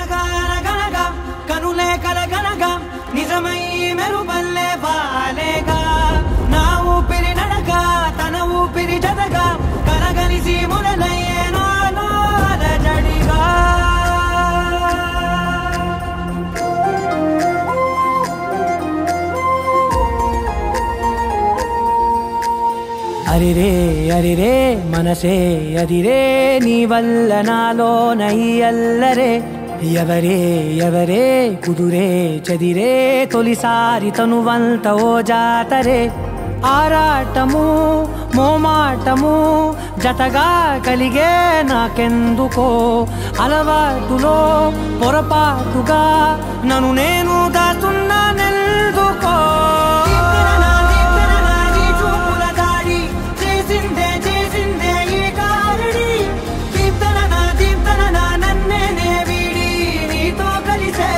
అనగా అనగనగా కనులే కలగనగా నిజమై మెరుపల్లే వాలేగా నా ఊపిరి నడక తన ఊపిరి జతగా కలగలిసి మొదలయ్యే నాలో అలజడిగా అరిరే అరిరే మనసే అదిరే నీ వల్ల నాలో నయ్యల్లరే ఎవరే ఎవరే కుదురే చదిరే తొలిసారి తనువంత ఓ జాతరే ఆరాటము మోమాటము జతగా కలిగే నాకెందుకో అలవాటులో పొరపాటుగా నన్ను నేను దాస్తున్నా నెల్దుకో చూపుల దాడి చేసిందే చేసిందే ఈ కారడి దీప్తన దీప్తన నన్నే నే వీడి నీతో కలిసే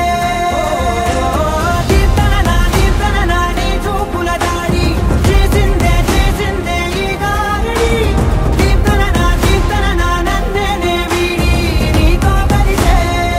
దీప్తన దీప్తన నీ చూపుల దాడి చేసిందే చేసిందే ఈ కారడి దీప్తన దీప్తన నన్నే నే వీడి నీతో కలిసే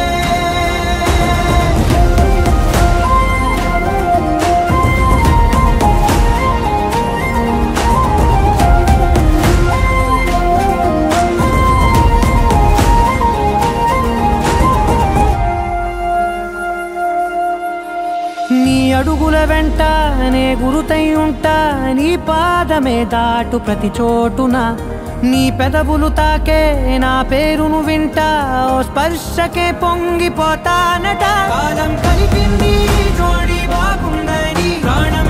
నీ అడుగుల వెంట నే గురుతై ఉంటా నీ పాదమే దాటు ప్రతి చోటున నీ పెదవులు తాకే నా పేరును వింటా ఓ స్పర్శకే పొంగిపోతానట కాలం కలిపింది జోడి బాగుందని ప్రాణం